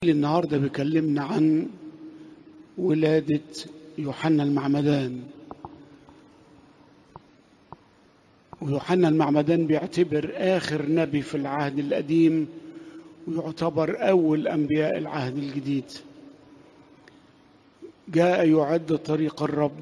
النهارده بيكلمنا عن ولادة يوحنا المعمدان ويوحنا المعمدان بيعتبر آخر نبي في العهد القديم ويعتبر أول أنبياء العهد الجديد جاء يعد طريق الرب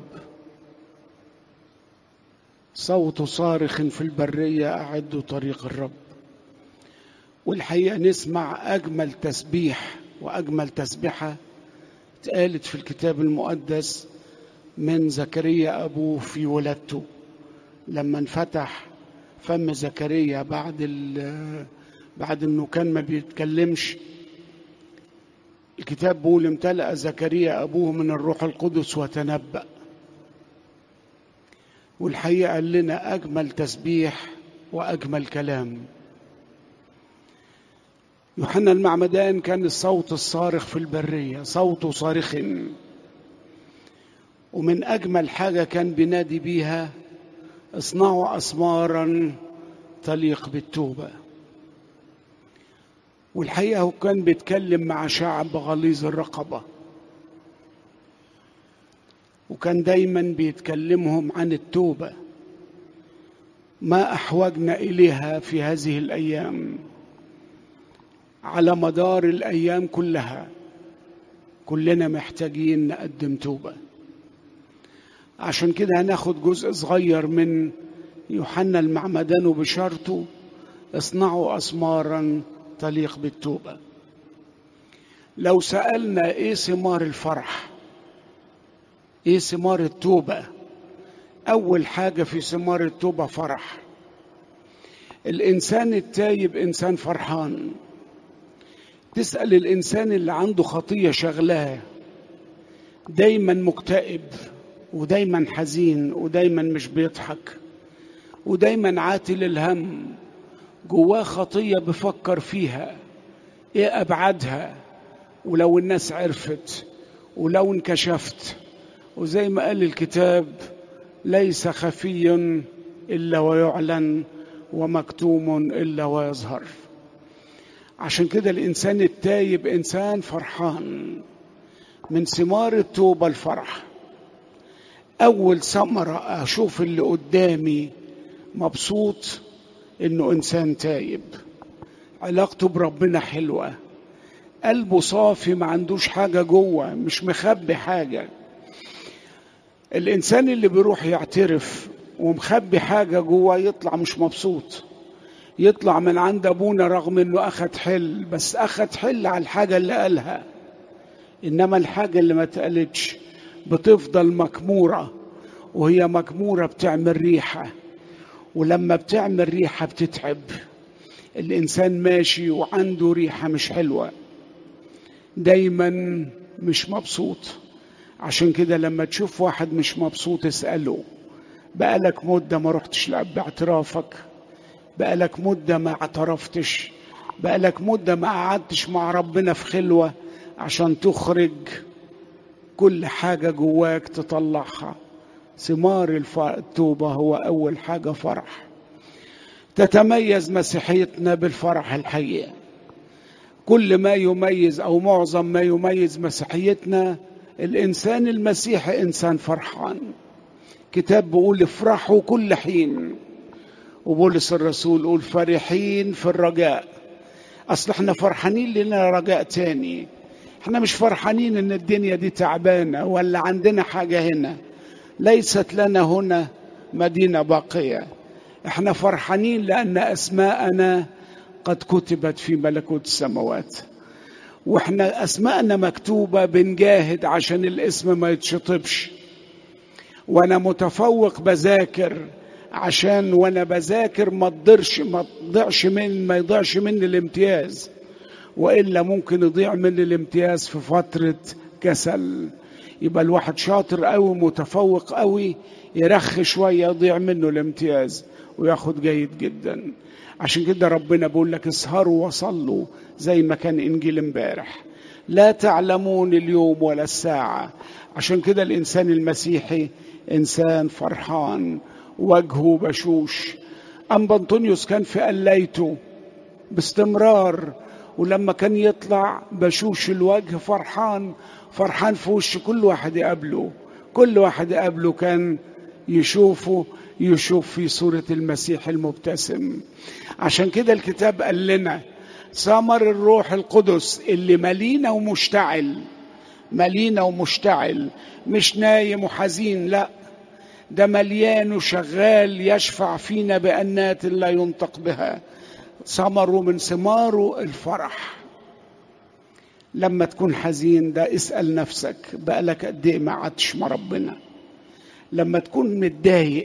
صوت صارخ في البرية أعدوا طريق الرب والحقيقة نسمع أجمل تسبيح وأجمل تسبيحة اتقالت في الكتاب المقدس من زكريا أبوه في ولادته لما انفتح فم زكريا بعد بعد انه كان ما بيتكلمش الكتاب بيقول امتلأ زكريا أبوه من الروح القدس وتنبأ والحقيقة قال لنا أجمل تسبيح وأجمل كلام يوحنا المعمدان كان الصوت الصارخ في البرية صوته صارخ ومن أجمل حاجة كان بينادي بيها اصنعوا أسمارا تليق بالتوبة والحقيقة هو كان بيتكلم مع شعب غليظ الرقبة وكان دايما بيتكلمهم عن التوبة ما أحوجنا إليها في هذه الأيام على مدار الايام كلها كلنا محتاجين نقدم توبه عشان كده هناخد جزء صغير من يوحنا المعمدان وبشارته اصنعوا اسمارا تليق بالتوبه لو سالنا ايه ثمار الفرح ايه ثمار التوبه اول حاجه في ثمار التوبه فرح الانسان التايب انسان فرحان تسأل الإنسان اللي عنده خطية شغلاه دايما مكتئب ودايما حزين ودايما مش بيضحك ودايما عاتل الهم جواه خطية بفكر فيها ايه أبعادها ولو الناس عرفت ولو انكشفت وزي ما قال الكتاب ليس خفي إلا ويعلن ومكتوم إلا ويظهر عشان كده الانسان التايب انسان فرحان من ثمار التوبه الفرح اول ثمره اشوف اللي قدامي مبسوط انه انسان تايب علاقته بربنا حلوه قلبه صافي ما عندوش حاجه جوه مش مخبي حاجه الانسان اللي بيروح يعترف ومخبي حاجه جوه يطلع مش مبسوط يطلع من عند ابونا رغم انه اخد حل بس اخد حل على الحاجه اللي قالها انما الحاجه اللي ما اتقالتش بتفضل مكموره وهي مكموره بتعمل ريحه ولما بتعمل ريحه بتتعب الانسان ماشي وعنده ريحه مش حلوه دايما مش مبسوط عشان كده لما تشوف واحد مش مبسوط اساله بقالك مده ما رحتش لاب اعترافك بقالك مدة ما اعترفتش بقالك مدة ما قعدتش مع ربنا في خلوة عشان تخرج كل حاجة جواك تطلعها ثمار التوبة هو أول حاجة فرح تتميز مسيحيتنا بالفرح الحقيقي كل ما يميز أو معظم ما يميز مسيحيتنا الإنسان المسيحي إنسان فرحان كتاب بيقول افرحوا كل حين وبولس الرسول يقول فرحين في الرجاء اصل احنا فرحانين لنا رجاء تاني احنا مش فرحانين ان الدنيا دي تعبانه ولا عندنا حاجه هنا ليست لنا هنا مدينه باقيه احنا فرحانين لان اسماءنا قد كتبت في ملكوت السماوات واحنا اسماءنا مكتوبه بنجاهد عشان الاسم ما يتشطبش وانا متفوق بذاكر عشان وانا بذاكر ما تضرش ما تضيعش من ما يضيعش مني الامتياز والا ممكن يضيع مني الامتياز في فتره كسل يبقى الواحد شاطر قوي متفوق قوي يرخي شويه يضيع منه الامتياز وياخد جيد جدا عشان كده ربنا بيقول لك اسهروا وصلوا زي ما كان انجيل امبارح لا تعلمون اليوم ولا الساعه عشان كده الانسان المسيحي انسان فرحان وجهه بشوش أم بنطونيوس كان في قليته باستمرار ولما كان يطلع بشوش الوجه فرحان فرحان في وش كل واحد يقابله كل واحد يقابله كان يشوفه يشوف في صورة المسيح المبتسم عشان كده الكتاب قال لنا ثمر الروح القدس اللي ملينا ومشتعل ملينا ومشتعل مش نايم وحزين لا ده مليان وشغال يشفع فينا بأنات لا ينطق بها ثمره من ثماره الفرح لما تكون حزين ده اسأل نفسك بقالك قد ايه ما قعدتش مع ربنا لما تكون متضايق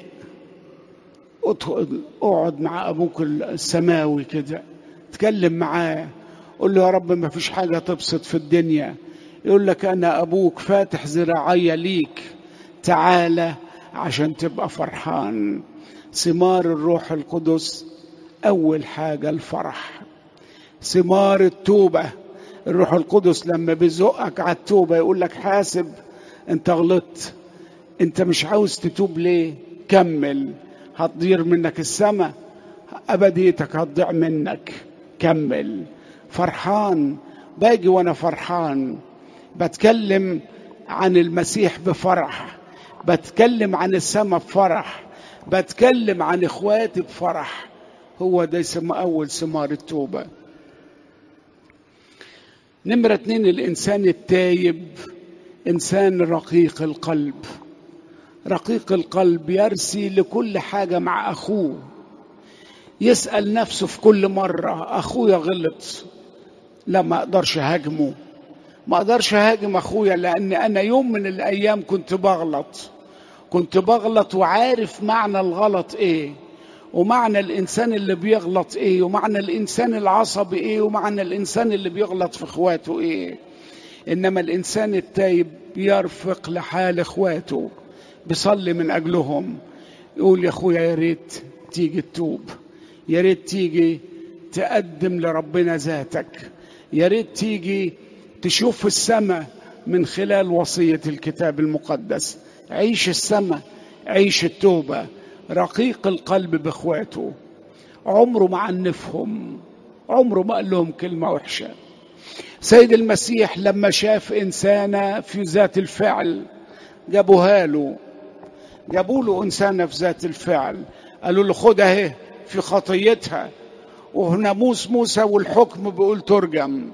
اقعد مع ابوك السماوي كده اتكلم معاه قول له يا رب ما فيش حاجة تبسط في الدنيا يقول لك أنا أبوك فاتح ذراعي ليك تعالى عشان تبقى فرحان ثمار الروح القدس أول حاجة الفرح ثمار التوبة الروح القدس لما بيزقك على التوبة يقول لك حاسب انت غلطت انت مش عاوز تتوب ليه كمل هتضير منك السماء أبديتك هتضيع منك كمل فرحان باجي وانا فرحان بتكلم عن المسيح بفرح بتكلم عن السماء بفرح بتكلم عن اخواتي بفرح هو ده يسمى اول ثمار التوبه نمرة اتنين الإنسان التايب إنسان رقيق القلب رقيق القلب يرسي لكل حاجة مع أخوه يسأل نفسه في كل مرة أخويا غلط لا ما أقدرش أهاجمه ما أقدرش أهاجم أخويا لأن أنا يوم من الأيام كنت بغلط كنت بغلط وعارف معنى الغلط إيه ومعنى الإنسان اللي بيغلط إيه ومعنى الإنسان العصبي إيه ومعنى الإنسان اللي بيغلط في إخواته إيه إنما الإنسان التايب يرفق لحال إخواته بيصلي من أجلهم يقول يا أخويا يا ريت تيجي تتوب يا ريت تيجي تقدم لربنا ذاتك يا ريت تيجي تشوف السماء من خلال وصية الكتاب المقدس عيش السماء عيش التوبة رقيق القلب باخواته عمره ما عنفهم عمره ما قال لهم كلمة وحشة سيد المسيح لما شاف إنسانة في ذات الفعل جابوها له جابوا له إنسانة في ذات الفعل قالوا له خد أهي في خطيتها وناموس موسى والحكم بيقول ترجم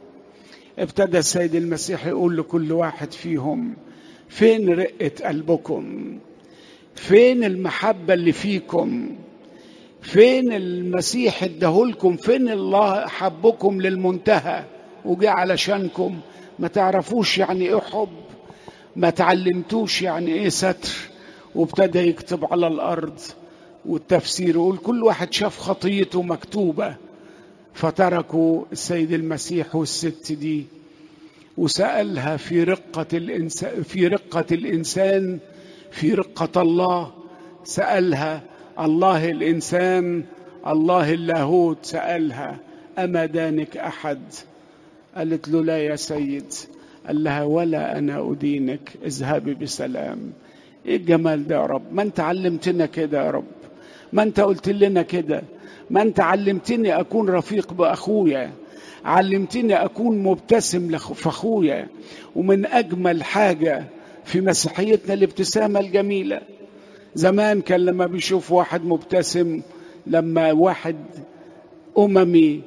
ابتدى السيد المسيح يقول لكل واحد فيهم فين رقة قلبكم فين المحبة اللي فيكم فين المسيح اداهولكم فين الله حبكم للمنتهى وجه علشانكم ما تعرفوش يعني ايه حب ما تعلمتوش يعني ايه ستر وابتدى يكتب على الارض والتفسير يقول كل واحد شاف خطيته مكتوبه فتركوا السيد المسيح والست دي وسألها في رقة الإنسان في رقة الإنسان في رقة الله سألها الله الإنسان الله اللاهوت سألها أما دانك أحد قالت له لا يا سيد قال لها ولا أنا أدينك اذهبي بسلام إيه الجمال ده يا رب ما أنت علمتنا كده يا رب ما أنت قلت لنا كده ما أنت علمتني أكون رفيق بأخويا علمتني أكون مبتسم في أخويا ومن أجمل حاجة في مسيحيتنا الابتسامة الجميلة زمان كان لما بيشوف واحد مبتسم لما واحد أممي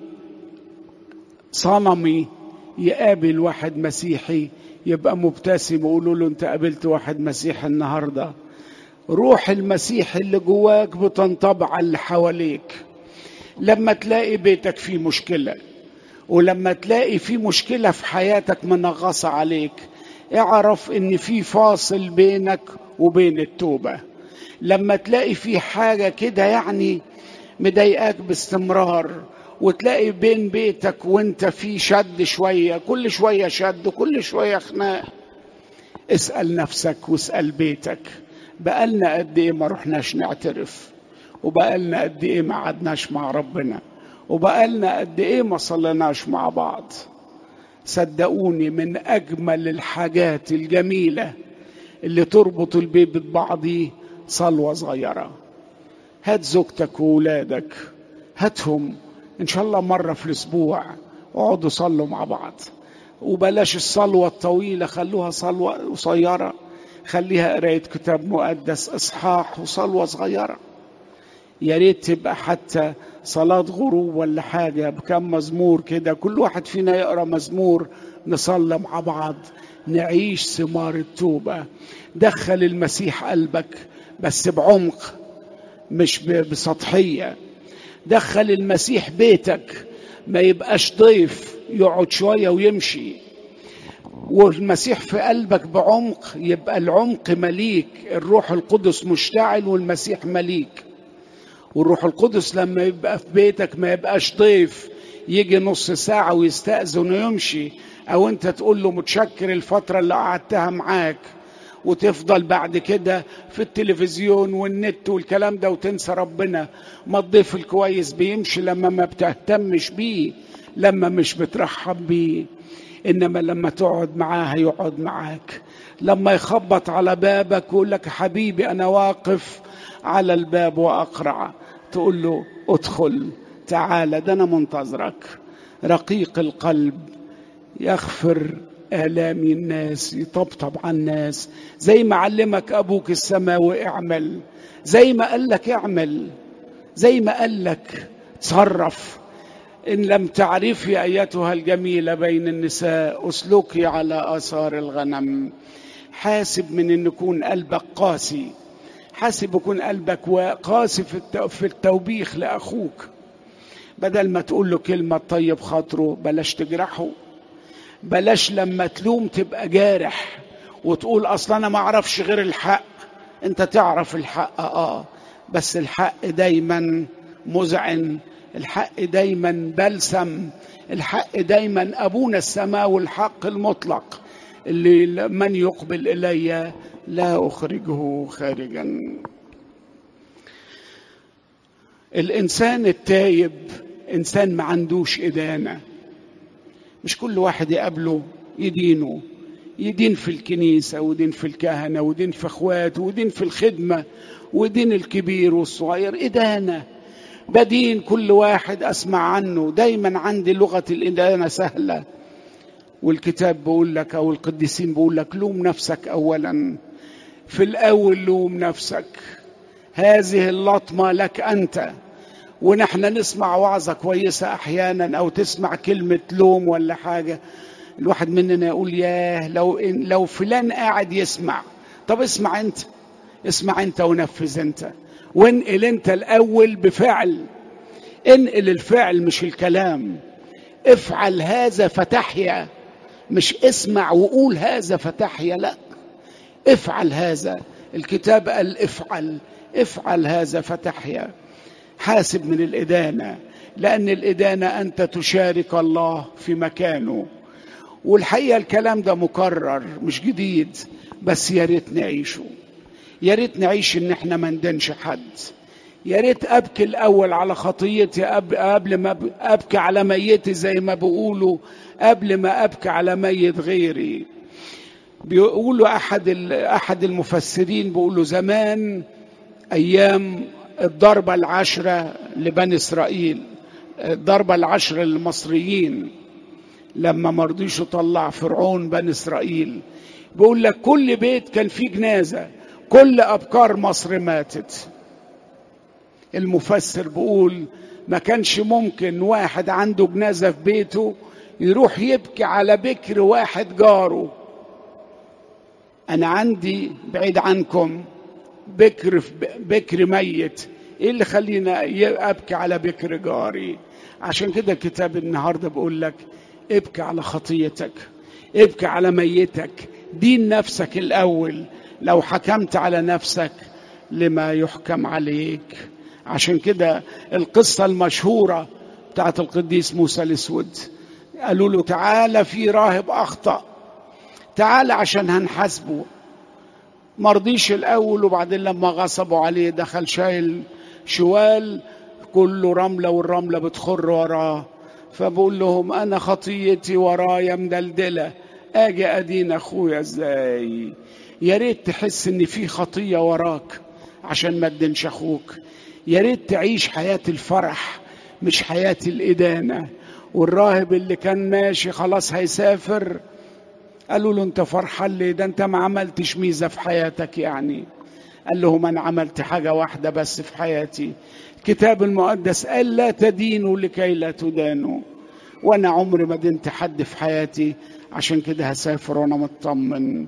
صنمي يقابل واحد مسيحي يبقى مبتسم ويقولوا له انت قابلت واحد مسيحي النهارده روح المسيح اللي جواك بتنطبع على اللي حواليك لما تلاقي بيتك فيه مشكله ولما تلاقي في مشكله في حياتك منغصه عليك اعرف ان في فاصل بينك وبين التوبه لما تلاقي في حاجه كده يعني مضايقاك باستمرار وتلاقي بين بيتك وانت في شد شويه كل شويه شد كل شويه خناق اسال نفسك واسال بيتك بقالنا قد ايه ما رحناش نعترف وبقالنا قد ايه ما قعدناش مع ربنا وبقالنا قد ايه ما صليناش مع بعض صدقوني من اجمل الحاجات الجميله اللي تربط البيت ببعضيه صلوه صغيره هات زوجتك وولادك هاتهم ان شاء الله مره في الاسبوع اقعدوا صلوا مع بعض وبلاش الصلوة الطويلة خلوها صلوة قصيرة خليها قراية كتاب مقدس إصحاح وصلوة صغيرة يا ريت تبقى حتى صلاة غروب ولا حاجة بكم مزمور كده كل واحد فينا يقرأ مزمور نصلي مع بعض نعيش ثمار التوبة دخل المسيح قلبك بس بعمق مش بسطحية دخل المسيح بيتك ما يبقاش ضيف يقعد شوية ويمشي والمسيح في قلبك بعمق يبقى العمق مليك الروح القدس مشتعل والمسيح مليك والروح القدس لما يبقى في بيتك ما يبقاش ضيف يجي نص ساعة ويستأذن ويمشي أو أنت تقول له متشكر الفترة اللي قعدتها معاك وتفضل بعد كده في التلفزيون والنت والكلام ده وتنسى ربنا ما الضيف الكويس بيمشي لما ما بتهتمش بيه لما مش بترحب بيه انما لما تقعد معاه هيقعد معاك لما يخبط على بابك ويقول لك حبيبي انا واقف على الباب واقرع تقول له ادخل تعال ده انا منتظرك رقيق القلب يغفر آلام الناس يطبطب على الناس زي ما علمك أبوك السماوي اعمل زي ما قال لك اعمل زي ما قال لك تصرف إن لم تعرفي أيتها الجميلة بين النساء أسلكي على آثار الغنم حاسب من أن يكون قلبك قاسي حاسب يكون قلبك قاسي في التوبيخ لأخوك بدل ما تقول له كلمة طيب خاطره بلاش تجرحه بلاش لما تلوم تبقى جارح وتقول اصلا انا ما اعرفش غير الحق انت تعرف الحق اه بس الحق دايما مذعن الحق دايما بلسم الحق دايما ابونا السماء والحق المطلق اللي من يقبل الي لا اخرجه خارجا الانسان التايب انسان ما عندوش ادانه مش كل واحد يقابله يدينه يدين في الكنيسة ودين في الكهنة ودين في اخواته ودين في الخدمة ودين الكبير والصغير إدانة بدين كل واحد أسمع عنه دايما عندي لغة الإدانة سهلة والكتاب بيقول لك أو القديسين بيقول لك لوم نفسك أولا في الأول لوم نفسك هذه اللطمة لك أنت ونحن نسمع وعظة كويسة أحيانا أو تسمع كلمة لوم ولا حاجة الواحد مننا يقول ياه لو إن لو فلان قاعد يسمع طب اسمع أنت اسمع أنت ونفذ أنت وانقل أنت الأول بفعل انقل الفعل مش الكلام افعل هذا فتحيا مش اسمع وقول هذا فتحيا لا افعل هذا الكتاب قال افعل افعل هذا فتحيا حاسب من الإدانة لأن الإدانة أنت تشارك الله في مكانه والحقيقة الكلام ده مكرر مش جديد بس يا ريت نعيشه يا ريت نعيش إن إحنا ما ندنش حد يا ريت أبكي الأول على خطيتي قبل ما أبكي على ميتي زي ما بيقولوا قبل ما أبكي على ميت غيري بيقولوا أحد أحد المفسرين بيقولوا زمان أيام الضربة العشرة لبني إسرائيل الضربة العشرة للمصريين لما مرضيش يطلع فرعون بني إسرائيل بيقول لك كل بيت كان فيه جنازة كل أبكار مصر ماتت المفسر بيقول ما كانش ممكن واحد عنده جنازة في بيته يروح يبكي على بكر واحد جاره أنا عندي بعيد عنكم بكر بكر ميت ايه اللي خلينا ابكي على بكر جاري عشان كده الكتاب النهارده بيقول لك ابكي على خطيتك ابكي على ميتك دين نفسك الاول لو حكمت على نفسك لما يحكم عليك عشان كده القصة المشهورة بتاعت القديس موسى الأسود قالوا له تعالى في راهب أخطأ تعالى عشان هنحاسبه مرضيش الأول وبعدين لما غصبوا عليه دخل شايل شوال كله رملة والرملة بتخر وراه فبقول لهم أنا خطيتي ورايا مدلدلة أجي أدين أخويا إزاي يا ريت تحس إن في خطية وراك عشان ما تدينش أخوك يا ريت تعيش حياة الفرح مش حياة الإدانة والراهب اللي كان ماشي خلاص هيسافر قالوا له انت فرحان ليه ده انت ما عملتش ميزه في حياتك يعني قال لهم انا عملت حاجه واحده بس في حياتي الكتاب المقدس قال لا تدينوا لكي لا تدانوا وانا عمري ما دنت حد في حياتي عشان كده هسافر وانا مطمن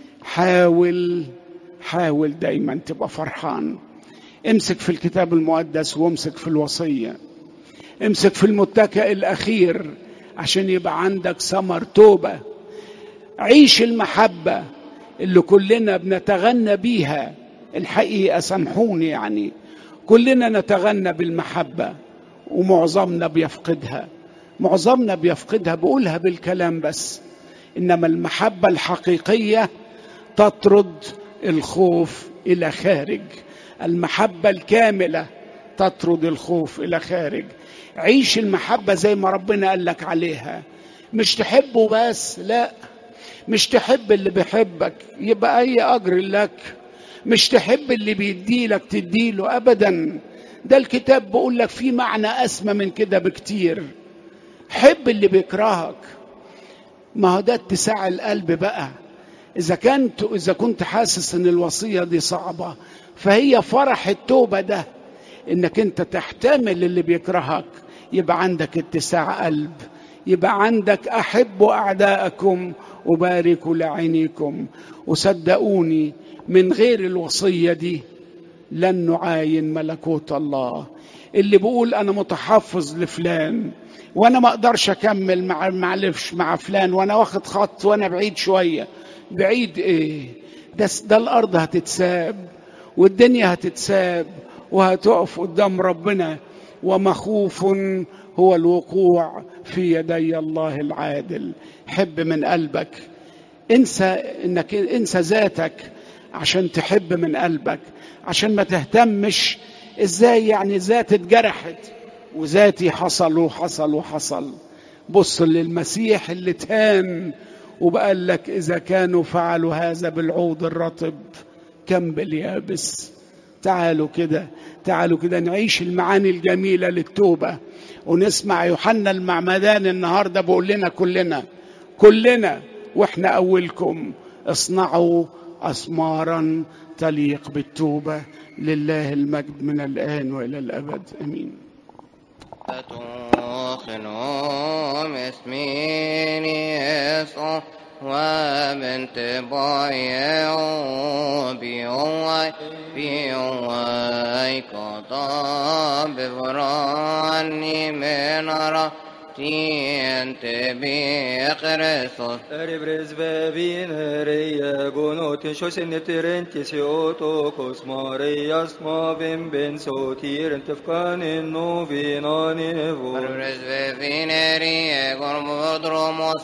حاول حاول دايما تبقى فرحان امسك في الكتاب المقدس وامسك في الوصيه امسك في المتكئ الاخير عشان يبقى عندك ثمر توبه عيش المحبه اللي كلنا بنتغنى بيها الحقيقه سامحوني يعني كلنا نتغنى بالمحبه ومعظمنا بيفقدها معظمنا بيفقدها بقولها بالكلام بس انما المحبه الحقيقيه تطرد الخوف الى خارج المحبه الكامله تطرد الخوف الى خارج عيش المحبه زي ما ربنا قال لك عليها مش تحبه بس لا مش تحب اللي بيحبك يبقى اي اجر لك مش تحب اللي بيديلك تديله ابدا ده الكتاب بيقول لك في معنى اسمى من كده بكتير حب اللي بيكرهك ما هو ده اتساع القلب بقى اذا كنت اذا كنت حاسس ان الوصيه دي صعبه فهي فرح التوبه ده انك انت تحتمل اللي بيكرهك يبقى عندك اتساع قلب يبقى عندك احبوا اعداءكم وباركوا لعينيكم وصدقوني من غير الوصيه دي لن نعاين ملكوت الله اللي بيقول انا متحفظ لفلان وانا ما اقدرش اكمل مع معلش مع فلان وانا واخد خط وانا بعيد شويه بعيد ايه ده ده الارض هتتساب والدنيا هتتساب وهتقف قدام ربنا ومخوف هو الوقوع في يدي الله العادل حب من قلبك انسى انك انسى ذاتك عشان تحب من قلبك عشان ما تهتمش ازاي يعني ذاتي اتجرحت وذاتي حصل وحصل وحصل بص للمسيح اللي تهان وبقال لك اذا كانوا فعلوا هذا بالعود الرطب كم باليابس تعالوا كده تعالوا كده نعيش المعاني الجميلة للتوبة ونسمع يوحنا المعمدان النهاردة بيقول لنا كلنا كلنا واحنا أولكم اصنعوا أثمارا تليق بالتوبة لله المجد من الآن وإلى الأبد أمين تخنوم اسميني يسوع وبنت بايعو بيوي بيوي كطاب براني من رتين تبي خرسوس Eribres bevin reia gonotin shosin netirentis otokos marias mavim ben sotiren tefkanin novinan evo. Eribres bevin reia gonotin